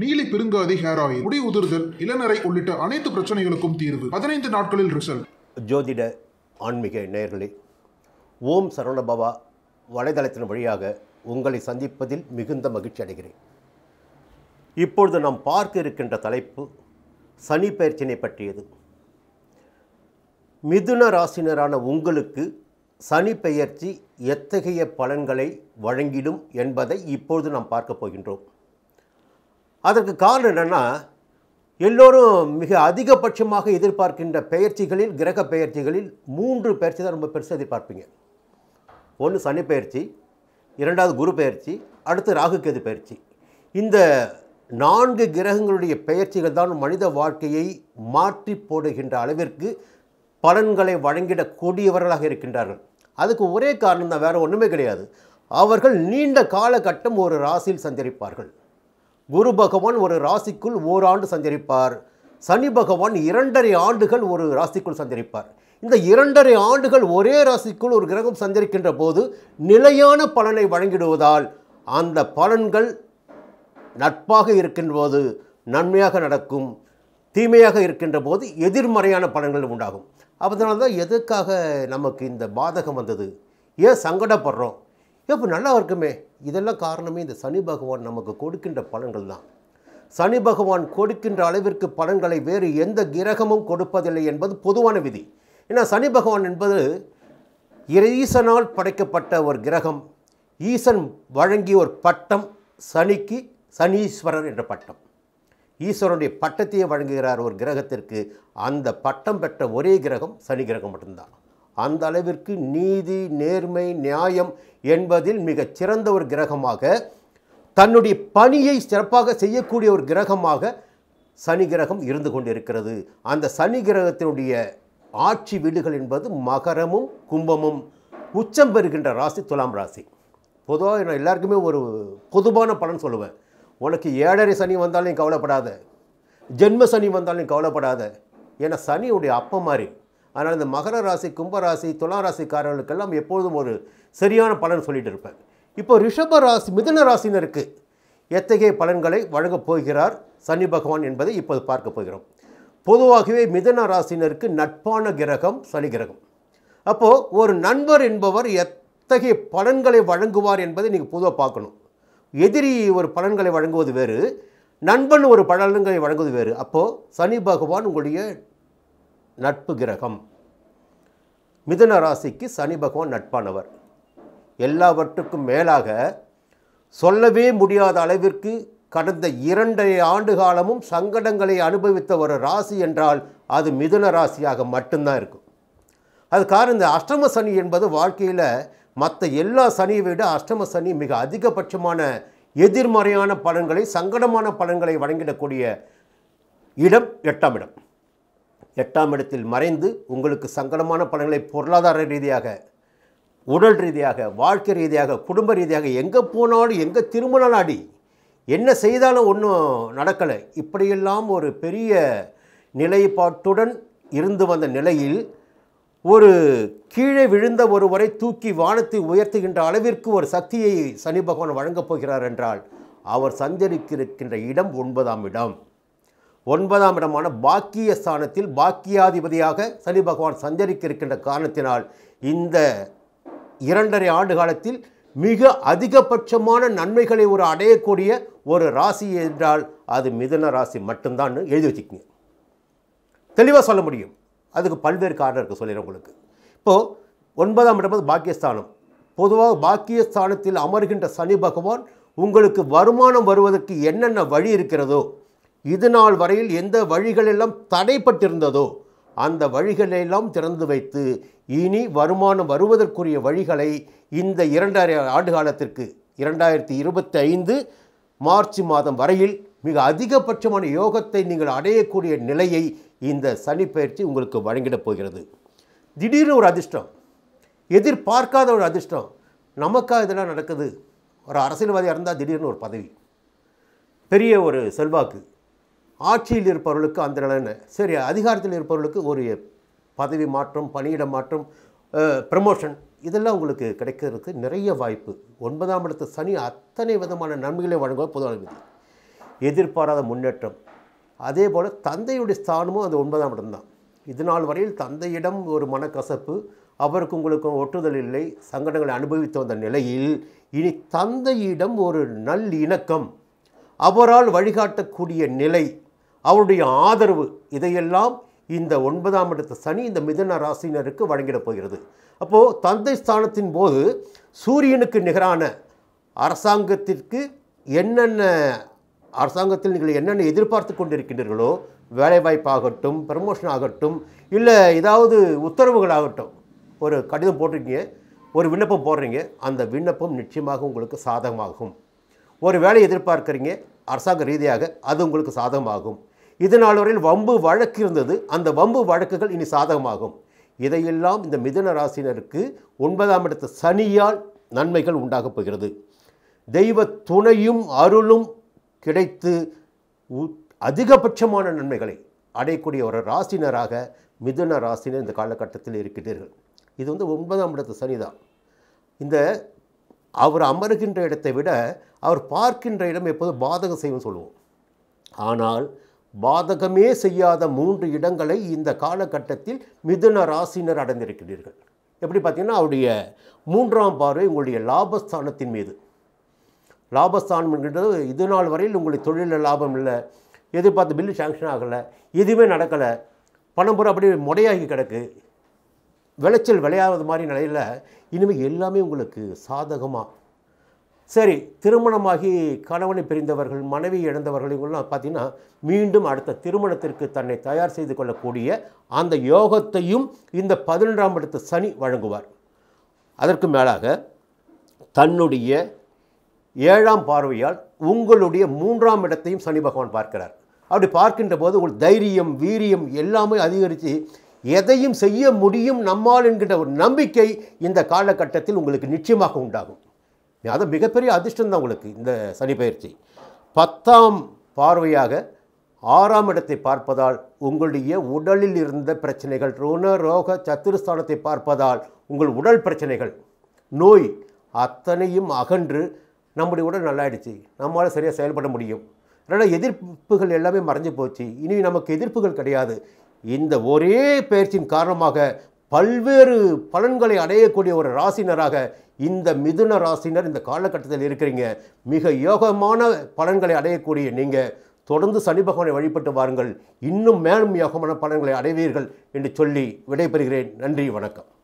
நீலி பெருங்காதி hair oil முடி உதிர்தல் இளநரை உள்ளிட்ட அனைத்து பிரச்சனைகளுக்கும் தீர்வு பதினைந்து நாட்களில் ரிசல்ட் ஜோதிட ஆன்மீக நேயர்களே ஓம் சரவணபவா வலைதளத்தின் வழியாக உங்களை சந்திப்பதில் மிகுந்த மகிழ்ச்சி அடைகிறேன் இப்பொழுது நாம் பார்க்க இருக்கின்ற தலைப்பு சனி பயிற்சினை பற்றியது மிதுன ராசினரான உங்களுக்கு சனி பெயர்ச்சி எத்தகைய பலன்களை வழங்கிடும் என்பதை இப்பொழுது நாம் பார்க்க போகின்றோம் அதற்கு காரணம் என்னென்னா எல்லோரும் மிக அதிகபட்சமாக எதிர்பார்க்கின்ற பெயர்ச்சிகளில் கிரக பெயர்ச்சிகளில் மூன்று பெயர்ச்சி தான் ரொம்ப பெருசாக எதிர்பார்ப்பீங்க ஒன்று சனி பெயர்ச்சி இரண்டாவது குரு பெயர்ச்சி அடுத்து ராகு கேது பெயர்ச்சி இந்த நான்கு கிரகங்களுடைய பெயர்ச்சிகள் தான் மனித வாழ்க்கையை மாற்றி போடுகின்ற அளவிற்கு பலன்களை வழங்கிடக்கூடியவர்களாக இருக்கின்றார்கள் அதுக்கு ஒரே காரணம் தான் வேறு ஒன்றுமே கிடையாது அவர்கள் நீண்ட காலகட்டம் ஒரு ராசியில் சஞ்சரிப்பார்கள் குரு பகவான் ஒரு ராசிக்குள் ஓராண்டு சஞ்சரிப்பார் சனி பகவான் இரண்டரை ஆண்டுகள் ஒரு ராசிக்குள் சஞ்சரிப்பார் இந்த இரண்டரை ஆண்டுகள் ஒரே ராசிக்குள் ஒரு கிரகம் சஞ்சரிக்கின்ற போது நிலையான பலனை வழங்கிடுவதால் அந்த பலன்கள் நட்பாக இருக்கின்ற போது நன்மையாக நடக்கும் தீமையாக இருக்கின்ற போது எதிர்மறையான பலன்கள் உண்டாகும் அதனால தான் எதுக்காக நமக்கு இந்த பாதகம் வந்தது ஏன் சங்கடப்படுறோம் இப்போ நல்லா இருக்குமே இதெல்லாம் காரணமே இந்த சனி பகவான் நமக்கு கொடுக்கின்ற பலன்கள் தான் சனி பகவான் கொடுக்கின்ற அளவிற்கு பலன்களை வேறு எந்த கிரகமும் கொடுப்பதில்லை என்பது பொதுவான விதி ஏன்னா சனி பகவான் என்பது ஈசனால் படைக்கப்பட்ட ஒரு கிரகம் ஈசன் வழங்கிய ஒரு பட்டம் சனிக்கு சனீஸ்வரர் என்ற பட்டம் ஈஸ்வரனுடைய பட்டத்தையே வழங்குகிறார் ஒரு கிரகத்திற்கு அந்த பட்டம் பெற்ற ஒரே கிரகம் சனி கிரகம் மட்டும்தான் அந்த அளவிற்கு நீதி நேர்மை நியாயம் என்பதில் மிகச் சிறந்த ஒரு கிரகமாக தன்னுடைய பணியை சிறப்பாக செய்யக்கூடிய ஒரு கிரகமாக சனி கிரகம் இருந்து கொண்டிருக்கிறது அந்த சனி கிரகத்தினுடைய ஆட்சி வீடுகள் என்பது மகரமும் கும்பமும் உச்சம் பெறுகின்ற ராசி துலாம் ராசி பொதுவாக நான் எல்லாருக்குமே ஒரு பொதுவான பலன் சொல்லுவேன் உனக்கு ஏழரை சனி வந்தாலும் நீ கவலைப்படாத ஜென்ம சனி வந்தாலும் நீ கவலைப்படாத ஏன்னா சனியுடைய அப்பம் மாதிரி அதனால் இந்த மகர ராசி கும்பராசி துலாம் ராசிக்காரர்களுக்கெல்லாம் எப்பொழுதும் ஒரு சரியான பலன் சொல்லிட்டு இருப்பேன் இப்போ ரிஷப ராசி மிதுன ராசினருக்கு எத்தகைய பலன்களை வழங்கப் போகிறார் சனி பகவான் என்பதை இப்போது பார்க்க போகிறோம் பொதுவாகவே மிதுன ராசினருக்கு நட்பான கிரகம் சனி கிரகம் அப்போது ஒரு நண்பர் என்பவர் எத்தகைய பலன்களை வழங்குவார் என்பதை நீங்கள் பொதுவாக பார்க்கணும் எதிரி ஒரு பலன்களை வழங்குவது வேறு நண்பன் ஒரு பலன்களை வழங்குவது வேறு அப்போது சனி பகவான் உங்களுடைய நட்பு கிரகம் மிதுன ராசிக்கு சனி பகவான் நட்பானவர் எல்லாவற்றுக்கும் மேலாக சொல்லவே முடியாத அளவிற்கு கடந்த இரண்டரை ஆண்டு காலமும் சங்கடங்களை அனுபவித்த ஒரு ராசி என்றால் அது மிதுன ராசியாக மட்டும்தான் இருக்கும் அது காரணம் இந்த அஷ்டம சனி என்பது வாழ்க்கையில் மற்ற எல்லா சனியை விட அஷ்டம சனி மிக அதிகபட்சமான எதிர்மறையான பலன்களை சங்கடமான பலன்களை வழங்கிடக்கூடிய இடம் எட்டாம் இடம் எட்டாம் இடத்தில் மறைந்து உங்களுக்கு சங்கடமான பலன்களை பொருளாதார ரீதியாக உடல் ரீதியாக வாழ்க்கை ரீதியாக குடும்ப ரீதியாக எங்கே போனாலும் எங்கே திரும்பினாலும் அடி என்ன செய்தாலும் ஒன்றும் நடக்கலை இப்படியெல்லாம் ஒரு பெரிய நிலைப்பாட்டுடன் இருந்து வந்த நிலையில் ஒரு கீழே விழுந்த ஒருவரை தூக்கி வானத்தை உயர்த்துகின்ற அளவிற்கு ஒரு சக்தியை சனி பகவான் வழங்கப் போகிறார் என்றால் அவர் சஞ்சரிக்கிருக்கின்ற இடம் ஒன்பதாம் இடம் ஒன்பதாம் இடமான பாக்கிய ஸ்தானத்தில் பாக்கியாதிபதியாக சனி பகவான் சஞ்சரிக்க இருக்கின்ற காரணத்தினால் இந்த இரண்டரை ஆண்டு காலத்தில் மிக அதிகபட்சமான நன்மைகளை ஒரு அடையக்கூடிய ஒரு ராசி என்றால் அது மிதுன ராசி மட்டும்தான் எழுதி வச்சுக்கோங்க தெளிவாக சொல்ல முடியும் அதுக்கு பல்வேறு காரணம் இருக்குது சொல்லிடுறேன் உங்களுக்கு இப்போது ஒன்பதாம் இடம் வந்து பாக்கியஸ்தானம் பொதுவாக பாக்கியஸ்தானத்தில் அமர்கின்ற சனி பகவான் உங்களுக்கு வருமானம் வருவதற்கு என்னென்ன வழி இருக்கிறதோ இது நாள் வரையில் எந்த வழிகளெல்லாம் தடைப்பட்டிருந்ததோ அந்த வழிகளெல்லாம் திறந்து வைத்து இனி வருமானம் வருவதற்குரிய வழிகளை இந்த இரண்டரை ஆண்டு காலத்திற்கு இரண்டாயிரத்தி இருபத்தி ஐந்து மார்ச் மாதம் வரையில் மிக அதிகபட்சமான யோகத்தை நீங்கள் அடையக்கூடிய நிலையை இந்த சனி பயிற்சி உங்களுக்கு வழங்கிடப் போகிறது திடீர்னு ஒரு அதிர்ஷ்டம் எதிர்பார்க்காத ஒரு அதிர்ஷ்டம் நமக்கா இதெல்லாம் நடக்குது ஒரு அரசியல்வாதியாக இருந்தால் திடீர்னு ஒரு பதவி பெரிய ஒரு செல்வாக்கு ஆட்சியில் இருப்பவர்களுக்கு அந்த நிலைன்னு சரி அதிகாரத்தில் இருப்பவர்களுக்கு ஒரு பதவி மாற்றம் பணியிட மாற்றம் ப்ரமோஷன் இதெல்லாம் உங்களுக்கு கிடைக்கிறதுக்கு நிறைய வாய்ப்பு ஒன்பதாம் இடத்து சனி அத்தனை விதமான நன்மைகளை வழங்குவது பொதுவான விதி எதிர்பாராத முன்னேற்றம் அதே போல் தந்தையுடைய ஸ்தானமும் அந்த ஒன்பதாம் இடம்தான் இது நாள் வரையில் தந்தையிடம் ஒரு மனக்கசப்பு அவருக்கு உங்களுக்கும் ஒட்டுதல் இல்லை சங்கடங்களை அனுபவித்து வந்த நிலையில் இனி தந்தையிடம் ஒரு நல் இணக்கம் அவரால் வழிகாட்டக்கூடிய நிலை அவருடைய ஆதரவு இதையெல்லாம் இந்த ஒன்பதாம் இடத்து சனி இந்த மிதுன ராசினருக்கு வழங்கிடப் போகிறது அப்போது தந்தை ஸ்தானத்தின் போது சூரியனுக்கு நிகரான அரசாங்கத்திற்கு என்னென்ன அரசாங்கத்தில் நீங்கள் என்னென்ன எதிர்பார்த்து கொண்டிருக்கின்றீர்களோ வேலைவாய்ப்பாகட்டும் ப்ரமோஷன் ஆகட்டும் இல்லை ஏதாவது உத்தரவுகள் ஆகட்டும் ஒரு கடிதம் போட்டிருக்கீங்க ஒரு விண்ணப்பம் போடுறீங்க அந்த விண்ணப்பம் நிச்சயமாக உங்களுக்கு சாதகமாகும் ஒரு வேலை எதிர்பார்க்குறீங்க அரசாங்க ரீதியாக அது உங்களுக்கு சாதகமாகும் இது நாள் வரையில் வம்பு வழக்கு இருந்தது அந்த வம்பு வழக்குகள் இனி சாதகமாகும் இதையெல்லாம் இந்த மிதுன ராசினருக்கு ஒன்பதாம் இடத்து சனியால் நன்மைகள் உண்டாகப் போகிறது தெய்வ துணையும் அருளும் கிடைத்து உ- அதிகபட்சமான நன்மைகளை அடையக்கூடிய ஒரு ராசினராக மிதுன ராசினர் இந்த காலகட்டத்தில் இருக்கிறீர்கள் இது வந்து ஒன்பதாம் இடத்து சனி தான் இந்த அவர் அமருகின்ற இடத்தை விட அவர் பார்க்கின்ற இடம் எப்போதும் பாதகம் செய்யும் சொல்லுவோம் ஆனால் பாதகமே செய்யாத மூன்று இடங்களை இந்த காலகட்டத்தில் மிதுன ராசினர் அடைந்திருக்கிறீர்கள் எப்படி பார்த்தீங்கன்னா அவருடைய மூன்றாம் பார்வை உங்களுடைய லாபஸ்தானத்தின் மீது லாபஸ்தானம் என்கிறது இது நாள் வரையில் உங்களுக்கு தொழிலில் லாபம் இல்லை எதிர்பார்த்த பில்லு சாங்ஷன் ஆகலை எதுவுமே நடக்கலை பணம் பூரா அப்படியே முடையாகி கிடக்கு விளைச்சல் விளையாத மாதிரி நிலையில் இனிமேல் எல்லாமே உங்களுக்கு சாதகமாக சரி திருமணமாகி கணவனை பிரிந்தவர்கள் மனைவி இழந்தவர்கள் இவங்கெல்லாம் பார்த்தீங்கன்னா மீண்டும் அடுத்த திருமணத்திற்கு தன்னை தயார் செய்து கொள்ளக்கூடிய அந்த யோகத்தையும் இந்த பதினொன்றாம் இடத்து சனி வழங்குவார் அதற்கு மேலாக தன்னுடைய ஏழாம் பார்வையால் உங்களுடைய மூன்றாம் இடத்தையும் சனி பகவான் பார்க்கிறார் அப்படி பார்க்கின்ற போது உங்கள் தைரியம் வீரியம் எல்லாமே அதிகரித்து எதையும் செய்ய முடியும் நம்மால் என்கின்ற ஒரு நம்பிக்கை இந்த காலகட்டத்தில் உங்களுக்கு நிச்சயமாக உண்டாகும் அது மிகப்பெரிய அதிர்ஷ்டம் தான் உங்களுக்கு இந்த சனி பயிற்சி பத்தாம் பார்வையாக ஆறாம் இடத்தை பார்ப்பதால் உங்களுடைய உடலில் இருந்த பிரச்சனைகள் ருண ரோக சத்துருஸ்தானத்தை பார்ப்பதால் உங்கள் உடல் பிரச்சனைகள் நோய் அத்தனையும் அகன்று நம்முடைய உடல் நல்லாயிடுச்சு நம்மளால் சரியாக செயல்பட முடியும் அதனால் எதிர்ப்புகள் எல்லாமே மறைஞ்சு போச்சு இனி நமக்கு எதிர்ப்புகள் கிடையாது இந்த ஒரே பயிற்சியின் காரணமாக பல்வேறு பலன்களை அடையக்கூடிய ஒரு ராசினராக இந்த மிதுன ராசினர் இந்த காலகட்டத்தில் இருக்கிறீங்க மிக யோகமான பலன்களை அடையக்கூடிய நீங்கள் தொடர்ந்து சனி பகவானை வழிபட்டு வாருங்கள் இன்னும் மேலும் யோகமான பலன்களை அடைவீர்கள் என்று சொல்லி விடைபெறுகிறேன் நன்றி வணக்கம்